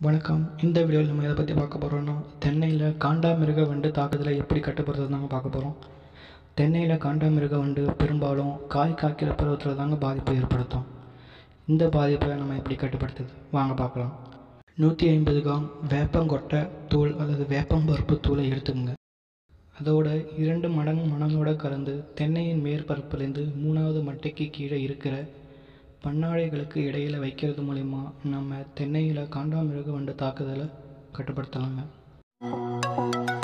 வணக்கம் இந்த வீடியோவில் நம்ம எதை பற்றி பார்க்க போகிறோம்னா தென்னையில் காண்டாமிருக வண்டு தாக்குதலை எப்படி கட்டுப்படுறது தாங்க பார்க்க போகிறோம் தென்னையில் காண்டாமிருக வண்டு பெரும்பாலும் காய் காய்க்கிற பருவத்தில் தாங்க பாதிப்பை ஏற்படுத்தும் இந்த பாதிப்பை நம்ம எப்படி கட்டுப்படுத்துது வாங்க பார்க்கலாம் நூற்றி ஐம்பது கிராம் வேப்பங்கொட்டை தூள் அல்லது வேப்பம்பருப்பு தூளை எடுத்துக்கங்க அதோட இரண்டு மடங்கு மணலோட கலந்து தென்னையின் மேற்பரப்புலேருந்து மூணாவது மட்டைக்கு கீழே இருக்கிற பண்ணாடைகளுக்கு இடையில் வைக்கிறது மூலிமா நம்ம தென்னையில் காண்டாமிருக வண்டு தாக்குதலை கட்டுப்படுத்தலாங்க